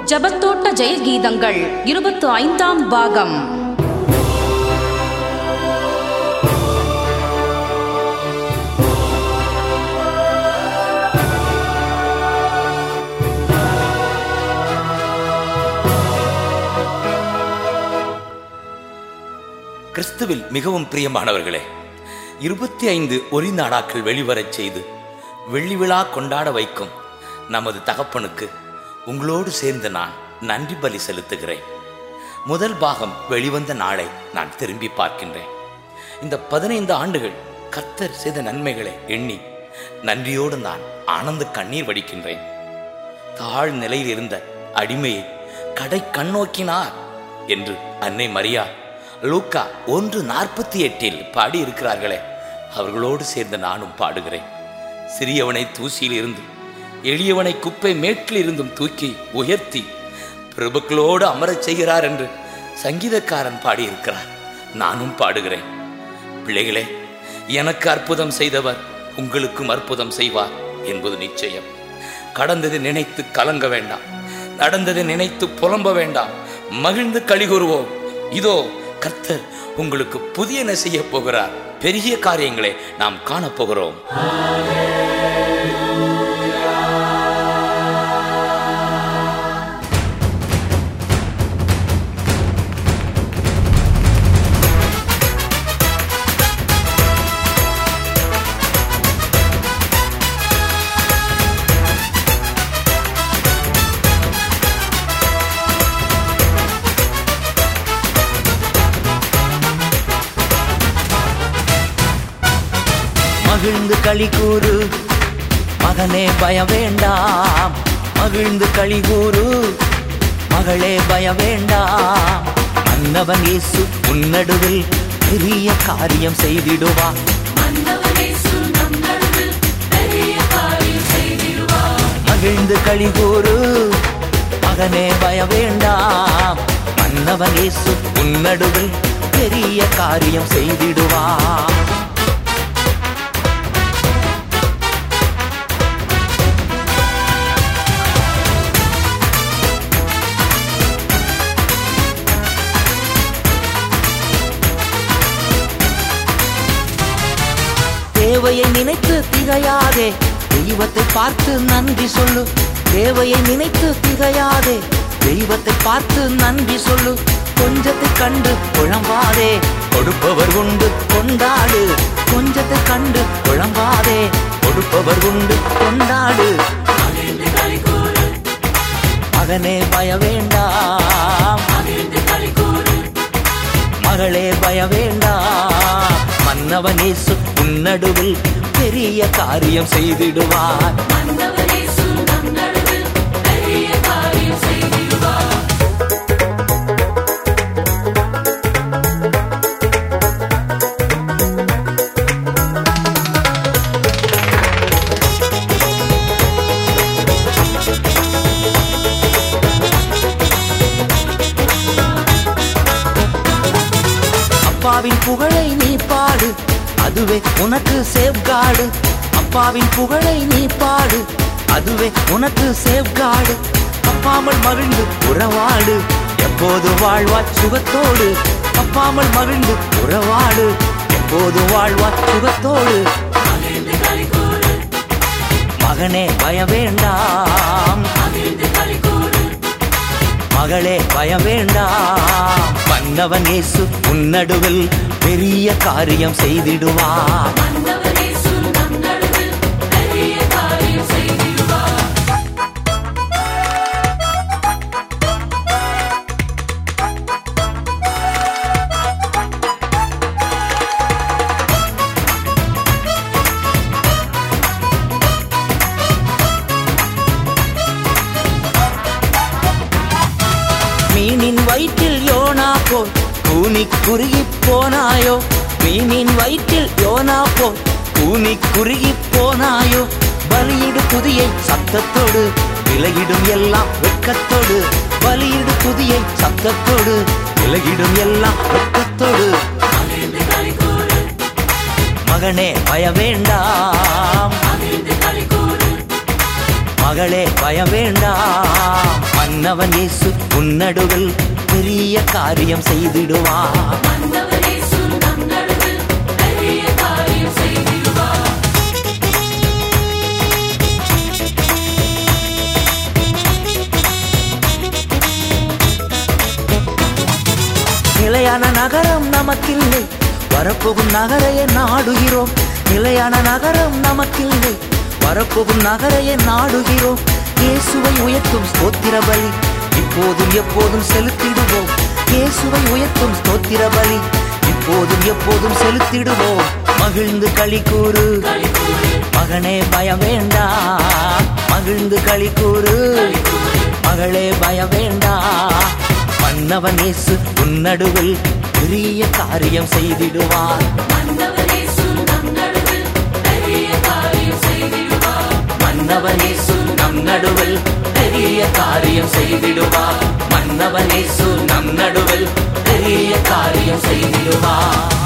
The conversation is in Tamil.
ஜபத்தோட்ட ஜெயகீதங்கள் இருபத்து ஐந்தாம் பாகம் கிறிஸ்துவில் மிகவும் பிரியமானவர்களே இருபத்தி ஐந்து ஒளி நாடாக்கள் வெளிவரச் செய்து வெள்ளி விழா கொண்டாட வைக்கும் நமது தகப்பனுக்கு உங்களோடு சேர்ந்து நான் நன்றி பலி செலுத்துகிறேன் முதல் பாகம் வெளிவந்த நாளை நான் திரும்பி பார்க்கின்றேன் இந்த பதினைந்து ஆண்டுகள் கர்த்தர் செய்த நன்மைகளை எண்ணி நன்றியோடு நான் ஆனந்த கண்ணீர் வடிக்கின்றேன் தாழ் நிலையில் இருந்த அடிமையை கடை கண்ணோக்கினார் என்று அன்னை மரியா லூக்கா ஒன்று நாற்பத்தி எட்டில் பாடி இருக்கிறார்களே அவர்களோடு சேர்ந்து நானும் பாடுகிறேன் சிறியவனை தூசியில் இருந்து எளியவனை குப்பை மேட்டில் இருந்தும் தூக்கி உயர்த்தி பிரபுக்களோடு அமரச் செய்கிறார் என்று சங்கீதக்காரன் பாடியிருக்கிறார் நானும் பாடுகிறேன் பிள்ளைகளே எனக்கு அற்புதம் செய்தவர் உங்களுக்கும் அற்புதம் செய்வார் என்பது நிச்சயம் கடந்ததை நினைத்து கலங்க வேண்டாம் நடந்ததை நினைத்து புலம்ப வேண்டாம் மகிழ்ந்து கழிகூறுவோம் இதோ கர்த்தர் உங்களுக்கு புதியன செய்ய போகிறார் பெரிய காரியங்களை நாம் காணப்போகிறோம் மகிழ்ந்து களி கூறு மகனே பய வேண்டாம் மகிழ்ந்து களி கூறு மகளே பய வேண்டாம் அன்னவன் இயேசு உன்னடுவில் பெரிய காரியம் செய்திடுவா மகிழ்ந்து களி கூறு மகனே பய வேண்டாம் மன்னவன் இயேசு உன்னடுவில் பெரிய காரியம் செய்திடுவா தேவையை நினைத்து திகையாதே தெய்வத்தை பார்த்து நன்றி சொல்லு தேவையை நினைத்து திகையாதே தெய்வத்தை பார்த்து நன்றி சொல்லு கொஞ்சத்தை கண்டு குழம்பாதே கொடுப்பவர் உண்டு கொண்டாடு கொஞ்சத்தை கண்டு குழம்பாதே கொடுப்பவர் உண்டு கொண்டாடு மகனே பய வேண்டாம் மகளே பய வேண்டாம் மன்னவனேசு உன்னடுவில் பெரிய காரியம் செய்திடுவார் அப்பாவின் புகழை நீ பாடு அதுவே உனக்கு சேவ்காடு அப்பாவின் புகழை நீ பாடு அதுவே உனக்கு சேவ்காடு அப்பாமல் மகிழ்ந்து உறவாடு எப்போது வாழ்வாய் சுகத்தோடு அப்பாமல் மகிழ்ந்து உறவாடு எப்போது வாழ்வாய் சுகத்தோடு மகனே பய வேண்டாம் மகளே பய வேண்டாம் மன்னவன் இயேசு உன்னடுவில் பெரிய காரியம் செய்திடுவார் மீனின் வயிற்றில் யோனா போல் கூனி குறுகி போனாயோ மீனின் வயிற்றில் யோனா போல் கூனி குறுகி போனாயோ பலியிடு புதியை சத்தத்தோடு விலகிடும் எல்லாம் வெட்கத்தோடு பலியிடு புதியை சத்தத்தோடு விலகிடும் எல்லாம் வெட்கத்தோடு மகனே பய வேண்டாம் மகளே பயம் வேண்டாம் மன்னவன் இயேசு உன்னடுவில் பெரிய காரியம் செய்திடுவார் நிலையான நகரம் நமக்கில்லை வரப்போகும் நகரையே நாடுகிறோம் நிலையான நகரம் நமக்கில்லை வரப்போகும் நகரையே நாடுகிறோம் இயேசுவை உயர்த்தும் ஸ்தோத்திர பலி இப்போதும் எப்போதும் செலுத்திடுவோம் இயேசுவை உயர்த்தும் ஸ்தோத்திர பலி இப்போதும் எப்போதும் செலுத்திடுவோம் மகிழ்ந்து களி கூறு மகனே பயம் வேண்டாம் மகிழ்ந்து களி கூறு மகளே பயம் வேண்டாம் மன்னவன் இயேசு உன்னடுவில் பெரிய காரியம் செய்திடுவார் மன்னவன் இயேசு நம் நடுவில் பெரிய காரியம் செய்திடுவார் மன்னவன் இயேசு நம் நடுவில் பெரிய காரியம் செய்திடுவார்